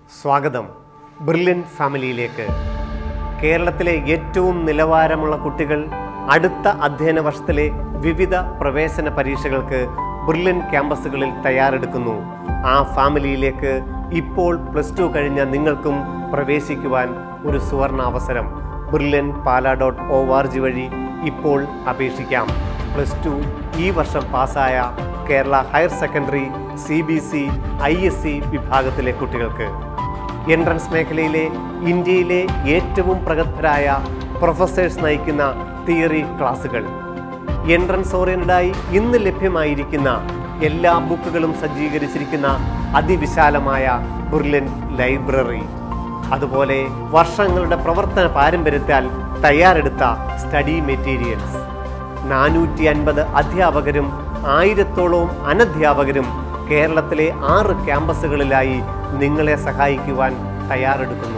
സ്വാഗതം ബ്രില്യൻ ഫാമിലിയിലേക്ക് കേരളത്തിലെ ഏറ്റവും നിലവാരമുള്ള കുട്ടികൾ അടുത്ത അധ്യയന വർഷത്തിലെ വിവിധ പ്രവേശന പരീക്ഷകൾക്ക് ബ്രില്യൻ ക്യാമ്പസുകളിൽ തയ്യാറെടുക്കുന്നു ആ ഫാമിലിയിലേക്ക് ഇപ്പോൾ പ്ലസ് ടു കഴിഞ്ഞ നിങ്ങൾക്കും പ്രവേശിക്കുവാൻ ഒരു സുവർണ അവസരം Brilliant Pala dot O R G വഴി ഇപ്പോൾ അപേക്ഷിക്കാം പ്ലസ് ടു ഈ വർഷം പാസ്സായ Kerala higher secondary C B C I S C വിഭാഗത്തിലെ കുട്ടികൾക്ക് എൻട്രൻസ് മേഖലയിലെ ഇന്ത്യയിലെ ഏറ്റവും പ്രഗത്ഭരായ പ്രൊഫസേഴ്സ് നയിക്കുന്ന തിയറി ക്ലാസുകൾ എൻട്രൻസ് ഓറിയന്റഡായി ഇന്ന് ലഭ്യമായിരിക്കുന്ന എല്ലാ ബുക്കുകളും സജ്ജീകരിച്ചിരിക്കുന്ന അതിവിശാലമായ ബുർലൻ ലൈബ്രറി അതുപോലെ വർഷങ്ങളുടെ പ്രവർത്തന പാരമ്പര്യത്താൽ തയ്യാറെടുത്ത സ്റ്റഡി മെറ്റീരിയൽസ് നാനൂറ്റി അൻപത് അധ്യാപകരും ആയിരത്തോളവും അനധ്യാപകരും കേരളത്തിലെ ആറ് ക്യാമ്പസുകളിലായി നിങ്ങളെ സഹായിക്കുവാൻ തയ്യാറെടുക്കുന്നു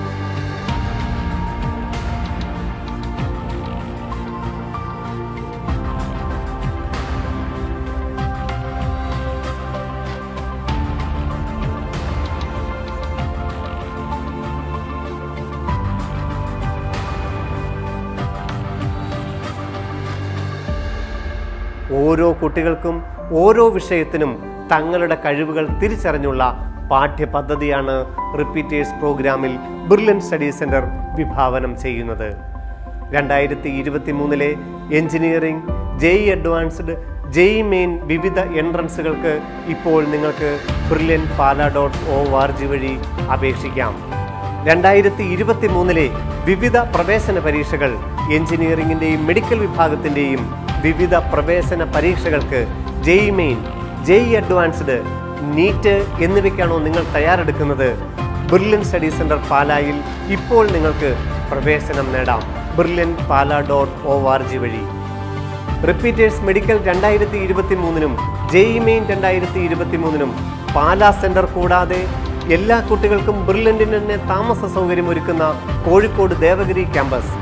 ഓരോ കുട്ടികൾക്കും ഓരോ വിഷയത്തിനും തങ്ങളുടെ കഴിവുകൾ തിരിച്ചറിഞ്ഞുള്ള പാഠ്യപദ്ധതിയാണ് റിപ്പീറ്റേഴ്സ് പ്രോഗ്രാമിൽ ബ്രില്യൻ സ്റ്റഡി സെന്റർ വിഭാവനം ചെയ്യുന്നത് രണ്ടായിരത്തി ഇരുപത്തി മൂന്നിലെ engineering JEE advanced JEE main വിവിധ എൻട്രൻസുകൾക്ക് ഇപ്പോൾ നിങ്ങൾക്ക് Brilliant Pala dot O R G വഴി അപേക്ഷിക്കാം രണ്ടായിരത്തി ഇരുപത്തി മൂന്നിലെ വിവിധ പ്രവേശന പരീക്ഷകൾ എഞ്ചിനീയറിംഗിന്റെയും മെഡിക്കൽ വിഭാഗത്തിന്റെയും വിവിധ പ്രവേശന പരീക്ഷകൾക്ക് JEE main JEE advanced NEET എന്നിവയ്ക്കാണോ നിങ്ങൾ തയ്യാറെടുക്കുന്നത് ബ്രില്യൻ സ്റ്റഡി സെന്റർ പാലായിൽ ഇപ്പോൾ നിങ്ങൾക്ക് പ്രവേശനം നേടാം Brilliant Pala dot O R G വഴി റിപ്പീറ്റേഴ്സ് മെഡിക്കൽ രണ്ടായിരത്തി ഇരുപത്തി മൂന്നിനും ജെഇ മെയിൻ രണ്ടായിരത്തി ഇരുപത്തി മൂന്നിനും പാലാ സെന്റർ കൂടാതെ എല്ലാ കുട്ടികൾക്കും ബ്രില്യന്റിന് തന്നെ താമസ സൗകര്യം ഒരുക്കുന്ന Kozhikode Devagiri campus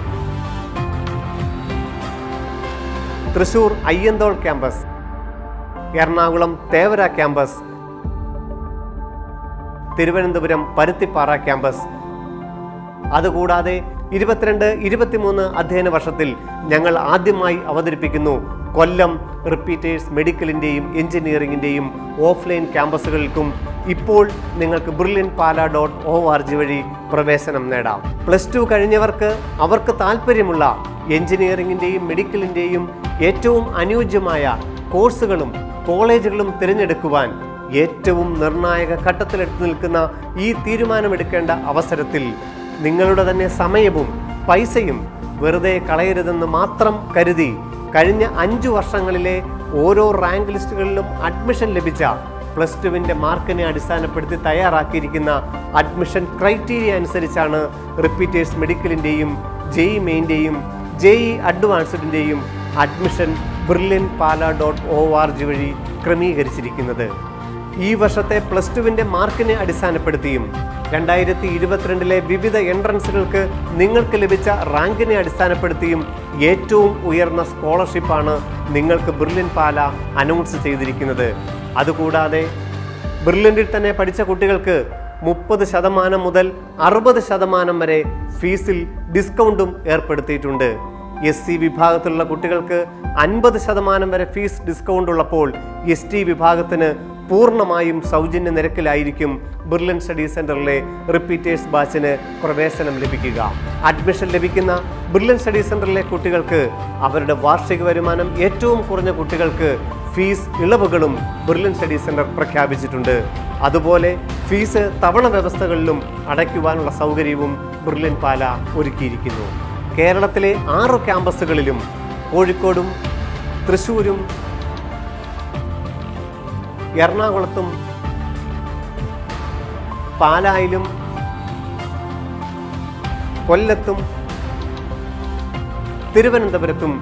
Thrissur Ayyanthole campus Ernakulam Thevara campus Thiruvananthapuram Paruthippara campus അതുകൂടാതെ ഇരുപത്തിരണ്ട് ഇരുപത്തിമൂന്ന് അധ്യയന വർഷത്തിൽ ഞങ്ങൾ ആദ്യമായി അവതരിപ്പിക്കുന്നു കൊല്ലം റിപ്പീറ്റേഴ്സ് മെഡിക്കലിൻ്റെയും എഞ്ചിനീയറിംഗിൻ്റെയും ഓഫ്ലൈൻ ക്യാമ്പസുകൾക്കും ഇപ്പോൾ നിങ്ങൾക്ക് Brilliant Pala dot O R G വഴി പ്രവേശനം നേടാം പ്ലസ് ടു കഴിഞ്ഞവർക്ക് അവർക്ക് താല്പര്യമുള്ള എഞ്ചിനീയറിംഗിൻ്റെയും മെഡിക്കലിൻ്റെയും ഏറ്റവും അനുയോജ്യമായ കോഴ്സുകളും കോളേജുകളും തിരഞ്ഞെടുക്കുവാൻ ഏറ്റവും നിർണായക ഘട്ടത്തിലെത്തി നിൽക്കുന്ന ഈ തീരുമാനമെടുക്കേണ്ട അവസരത്തിൽ നിങ്ങളുടെ തന്നെ സമയവും പൈസയും വെറുതെ കളയരുതെന്ന് മാത്രം കരുതി കഴിഞ്ഞ അഞ്ചു വർഷങ്ങളിലെ ഓരോ റാങ്ക് ലിസ്റ്റുകളിലും അഡ്മിഷൻ ലഭിച്ച പ്ലസ് ടുവിൻ്റെ മാർക്കിനെ അടിസ്ഥാനപ്പെടുത്തി തയ്യാറാക്കിയിരിക്കുന്ന അഡ്മിഷൻ ക്രൈറ്റീരിയ അനുസരിച്ചാണ് റിപ്പീറ്റേഴ്സ് മെഡിക്കലിൻ്റെയും ജെഇ മെയിൻ്റെയും ജെഇ അഡ്വാൻസ്ഡിൻ്റെയും admission Brilliant Pala dot O R G വഴി ക്രമീകരിച്ചിരിക്കുന്നത് ഈ വർഷത്തെ പ്ലസ് ടുവിൻ്റെ മാർക്കിനെ അടിസ്ഥാനപ്പെടുത്തിയും രണ്ടായിരത്തി ഇരുപത്തിരണ്ടിലെ വിവിധ എൻട്രൻസുകൾക്ക് നിങ്ങൾക്ക് ലഭിച്ച റാങ്കിനെ അടിസ്ഥാനപ്പെടുത്തിയും ഏറ്റവും ഉയർന്ന സ്കോളർഷിപ്പാണ് നിങ്ങൾക്ക് ബ്രില്യൻ പാല അനൗൺസ് ചെയ്തിരിക്കുന്നത് അതുകൂടാതെ ബ്രില്യൻറ്റിൽ തന്നെ പഠിച്ച കുട്ടികൾക്ക് മുപ്പത് ശതമാനം മുതൽ അറുപത് ശതമാനം വരെ ഫീസിൽ ഡിസ്കൗണ്ടും ഏർപ്പെടുത്തിയിട്ടുണ്ട് എസ് സി വിഭാഗത്തിലുള്ള കുട്ടികൾക്ക് അൻപത് ശതമാനം വരെ ഫീസ് ഡിസ്കൗണ്ട് ഉള്ളപ്പോൾ എസ് ടി വിഭാഗത്തിന് പൂർണ്ണമായും സൗജന്യ നിരക്കിലായിരിക്കും ബിർലൻ സ്റ്റഡി സെന്ററിലെ റിപ്പീറ്റേഴ്സ് ബാച്ചിന് പ്രവേശനം ലഭിക്കുക അഡ്മിഷൻ ലഭിക്കുന്ന ബിർലൻ സ്റ്റഡി സെന്ററിലെ കുട്ടികൾക്ക് അവരുടെ വാർഷിക വരുമാനം ഏറ്റവും കുറഞ്ഞ കുട്ടികൾക്ക് ഫീസ് ഇളവുകളും ബിർലൻ സ്റ്റഡി സെന്റർ പ്രഖ്യാപിച്ചിട്ടുണ്ട് അതുപോലെ ഫീസ് തവണ വ്യവസ്ഥകളിലും അടയ്ക്കുവാനുള്ള സൗകര്യവും ബിർലൻ പാല ഒരുക്കിയിരിക്കുന്നു കേരളത്തിലെ ആറ് ക്യാമ്പസുകളിലും കോഴിക്കോടും തൃശ്ശൂരും എറണാകുളത്തും പാലായിലും കൊല്ലത്തും തിരുവനന്തപുരത്തും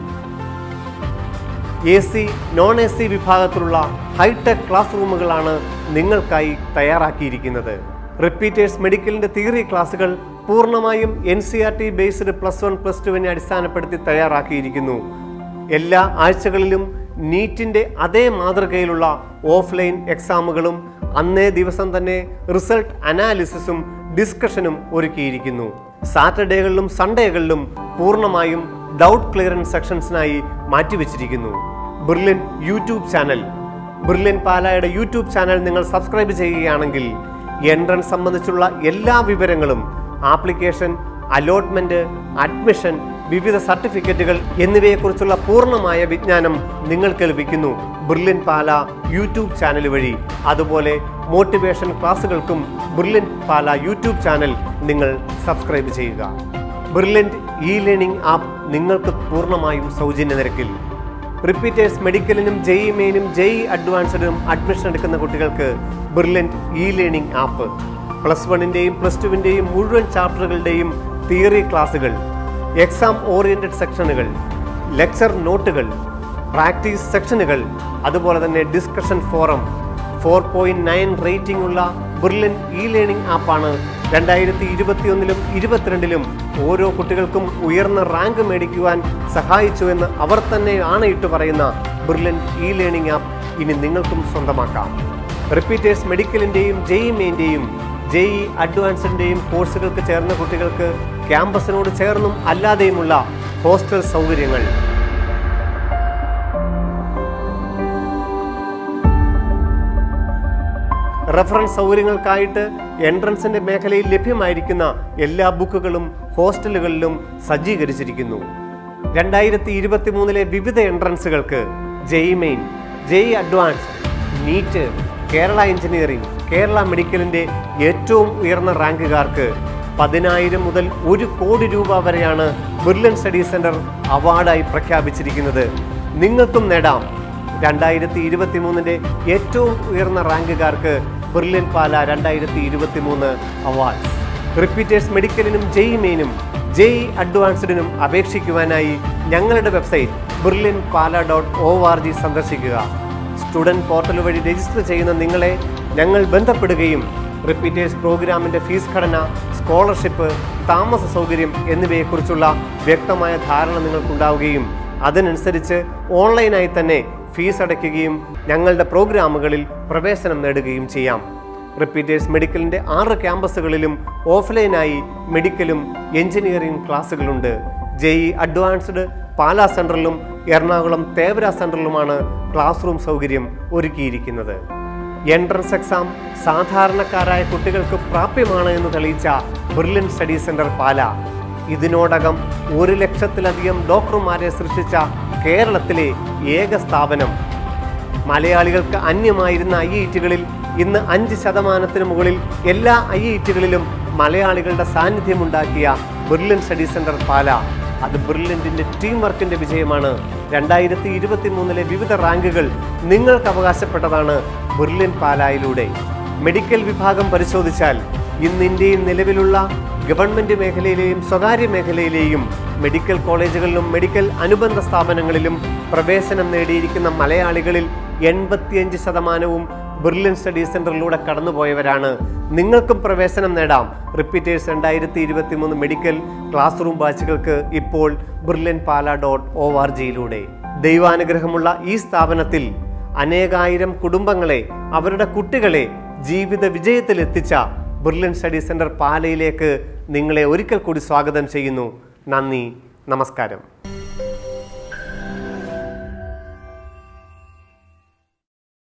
A C non A C വിഭാഗത്തിലുള്ള ഹൈടെക് ക്ലാസ് റൂമുകളാണ് നിങ്ങൾക്കായി തയ്യാറാക്കിയിരിക്കുന്നത് റിപ്പീറ്റേഴ്സ് മെഡിക്കലിന്റെ തിയറി ക്ലാസുകൾ പൂർണ്ണമായും N C R T based plus one plus ടുവിനെ അടിസ്ഥാനപ്പെടുത്തി തയ്യാറാക്കിയിരിക്കുന്നു എല്ലാ ആഴ്ചകളിലും നീറ്റിന്റെ അതേ മാതൃകയിലുള്ള ഓഫ്ലൈൻ എക്സാമുകളും അന്നേ ദിവസം തന്നെ റിസൾട്ട് അനാലിസിസും ഡിസ്കഷനും ഒരുക്കിയിരിക്കുന്നു സാറ്റർഡേകളിലും സൺഡേകളിലും പൂർണ്ണമായും ഡൗട്ട് ക്ലിയറൻസ് സെക്ഷൻസിനായി മാറ്റിവെച്ചിരിക്കുന്നു ബിർലിൻ യൂട്യൂബ് ചാനൽ ബിർലിൻ പാലായുടെ യൂട്യൂബ് ചാനൽ നിങ്ങൾ സബ്സ്ക്രൈബ് ചെയ്യുകയാണെങ്കിൽ എൻട്രൻസ് സംബന്ധിച്ചുള്ള എല്ലാ വിവരങ്ങളും ആപ്ലിക്കേഷൻ അലോട്ട്മെന്റ് അഡ്മിഷൻ വിവിധ സർട്ടിഫിക്കറ്റുകൾ എന്നിവയെക്കുറിച്ചുള്ള പൂർണ്ണമായ വിജ്ഞാനം നിങ്ങൾക്ക് ലഭിക്കുന്നു ബിർലിൻ പാല യൂട്യൂബ് ചാനൽ വഴി അതുപോലെ മോട്ടിവേഷൻ ക്ലാസ്സുകൾക്കും ബിർലിൻ പാല യൂട്യൂബ് ചാനൽ നിങ്ങൾ സബ്സ്ക്രൈബ് ചെയ്യുക ബ്രില്യൻറ്റ് ഇ ലേണിംഗ് ആപ്പ് നിങ്ങൾക്ക് പൂർണ്ണമായും സൗജന്യ നിരക്കിൽ റിപ്പീറ്റേഴ്സ് മെഡിക്കലിനും ജെഇ മെയിനും ജെഇ അഡ്വാൻസ്ഡിനും അഡ്മിഷൻ എടുക്കുന്ന കുട്ടികൾക്ക് Brilliant e learning app plus വണ്ണിൻ്റെയും പ്ലസ് ടുവിൻ്റെയും മുഴുവൻ ചാപ്റ്ററുകളുടെയും തിയറി ക്ലാസ്സുകൾ എക്സാം ഓറിയന്റഡ് സെക്ഷനുകൾ ലെക്ചർ നോട്ടുകൾ പ്രാക്ടീസ് സെക്ഷനുകൾ അതുപോലെ തന്നെ discussion forum four point nine rating ഉള്ള ബിർലിൻ ഇ ലേണിംഗ് ആപ്പാണ് രണ്ടായിരത്തി ഇരുപത്തിയൊന്നിലും ഇരുപത്തിരണ്ടിലും ഓരോ കുട്ടികൾക്കും ഉയർന്ന റാങ്ക് മേടിക്കുവാൻ സഹായിച്ചുവെന്ന് അവർ തന്നെ ആണയിട്ട് പറയുന്ന ബിർലിൻ ഇ ലേണിംഗ് ആപ്പ് ഇനി നിങ്ങൾക്കും സ്വന്തമാക്കാം റിപ്പീറ്റേഴ്സ് മെഡിക്കലിൻ്റെയും ജെഇ മെയിൻ്റെയും ജെഇ അഡ്വാൻസിൻ്റെയും കോഴ്സുകൾക്ക് ചേർന്ന കുട്ടികൾക്ക് ക്യാമ്പസിനോട് ചേർന്നും അല്ലാതെയുമുള്ള ഹോസ്റ്റൽ സൗകര്യങ്ങൾ റഫറൻസ് സൗകര്യങ്ങൾക്കായിട്ട് എൻട്രൻസിന്റെ മേഖലയിൽ ലഭ്യമായിരിക്കുന്ന എല്ലാ ബുക്കുകളും ഹോസ്റ്റലുകളിലും സജ്ജീകരിച്ചിരിക്കുന്നു രണ്ടായിരത്തി ഇരുപത്തി മൂന്നിലെ വിവിധ എൻട്രൻസുകൾക്ക് JEE main JEE advance NEET Kerala engineering Kerala മെഡിക്കലിന്റെ ഏറ്റവും ഉയർന്ന റാങ്കുകാർക്ക് പതിനായിരം മുതൽ ഒരു കോടി രൂപ വരെയാണ് ബിർലൻ സ്റ്റഡി സെന്റർ അവാർഡായി പ്രഖ്യാപിച്ചിരിക്കുന്നത് നിങ്ങൾക്കും നേടാം രണ്ടായിരത്തി ഇരുപത്തി മൂന്നിന്റെ ഏറ്റവും ഉയർന്ന റാങ്കുകാർക്ക് ബിർലിൻ പാല രണ്ടായിരത്തി ഇരുപത്തി മൂന്ന് അവാർഡ് റിപ്പീറ്റേഴ്സ് മെഡിക്കലിനും ജെഇ മെയിനും ജെഇ അഡ്വാൻസ്ഡിനും അപേക്ഷിക്കുവാനായി ഞങ്ങളുടെ വെബ്സൈറ്റ് ബിർലിൻ പാല ഡോട്ട് ഒ ആർ ജി സന്ദർശിക്കുക സ്റ്റുഡൻറ് പോർട്ടൽ വഴി രജിസ്റ്റർ ചെയ്യുന്ന നിങ്ങളെ ഞങ്ങൾ ബന്ധപ്പെടുകയും റിപ്പീറ്റേഴ്സ് പ്രോഗ്രാമിന്റെ ഫീസ് ഘടന സ്കോളർഷിപ്പ് താമസ സൗകര്യം എന്നിവയെക്കുറിച്ചുള്ള വ്യക്തമായ ധാരണ നിങ്ങൾക്കുണ്ടാവുകയും അതിനനുസരിച്ച് ഓൺലൈനായി തന്നെ ഫീസ് അടയ്ക്കുകയും ഞങ്ങളുടെ പ്രോഗ്രാമുകളിൽ പ്രവേശനം നേടുകയും ചെയ്യാം റിപ്പീറ്റേഴ്സ് മെഡിക്കലിന്റെ ആറ് ക്യാമ്പസുകളിലും ഓഫ്ലൈനായി മെഡിക്കലും എഞ്ചിനീയറിംഗ് ക്ലാസ്സുകളുണ്ട് ജെഇ അഡ്വാൻസ്ഡ് പാലാ സെൻറ്ററിലും എറണാകുളം തേവര സെൻറ്ററിലുമാണ് ക്ലാസ് റൂം സൗകര്യം ഒരുക്കിയിരിക്കുന്നത് എൻട്രൻസ് എക്സാം സാധാരണക്കാരായ കുട്ടികൾക്ക് പ്രാപ്യമാണ് എന്ന് തെളിയിച്ച ബിർലിൻ സ്റ്റഡി സെന്റർ പാല ഇതിനോടകം ഒരു ലക്ഷത്തിലധികം ഡോക്ടർമാരെ സൃഷ്ടിച്ച കേരളത്തിലെ ഏക സ്ഥാപനം മലയാളികൾക്ക് അന്യമായിരുന്ന ഐ ഐ ടികളിൽ ഇന്ന് അഞ്ച് ശതമാനത്തിന് മുകളിൽ എല്ലാ ഐ ഐ ടികളിലും മലയാളികളുടെ സാന്നിധ്യമുണ്ടാക്കിയ ബിർലിൻ സ്റ്റഡി സെന്റർ പാല അത് ബിർലിൻ്റെ ടീം വർക്കിന്റെ വിജയമാണ് രണ്ടായിരത്തി ഇരുപത്തി മൂന്നിലെ വിവിധ റാങ്കുകൾ നിങ്ങൾക്ക് അവകാശപ്പെട്ടതാണ് ബിർലിൻ പാലായിലൂടെ മെഡിക്കൽ വിഭാഗം പരിശോധിച്ചാൽ ഇന്ന് ഇന്ത്യയിൽ നിലവിലുള്ള ഗവൺമെന്റ് മേഖലയിലെയും സ്വകാര്യ മേഖലയിലെയും മെഡിക്കൽ കോളേജുകളിലും മെഡിക്കൽ അനുബന്ധ സ്ഥാപനങ്ങളിലും പ്രവേശനം നേടിയിരിക്കുന്ന മലയാളികളിൽ എൺപത്തിയഞ്ച് ശതമാനവും ബിർലിൻ സ്റ്റഡി സെന്ററിലൂടെ കടന്നുപോയവരാണ് നിങ്ങൾക്കും പ്രവേശനം നേടാം റിപ്പീറ്റേഴ്സ് രണ്ടായിരത്തി ഇരുപത്തി മൂന്ന് മെഡിക്കൽ ക്ലാസ് റൂം ബാച്ചുകൾക്ക് ഇപ്പോൾ ബിർലിൻ പാല ഡോട്ട് ഒ ആർ ജിയിലൂടെ ദൈവാനുഗ്രഹമുള്ള ഈ സ്ഥാപനത്തിൽ അനേകായിരം കുടുംബങ്ങളെ അവരുടെ കുട്ടികളെ ജീവിത വിജയത്തിലെത്തിച്ച ബിർലിൻ സ്റ്റഡി സെന്റർ പാലയിലേക്ക് നിങ്ങളെ ഒരിക്കൽ കൂടി സ്വാഗതം ചെയ്യുന്നു നന്ദി നമസ്കാരം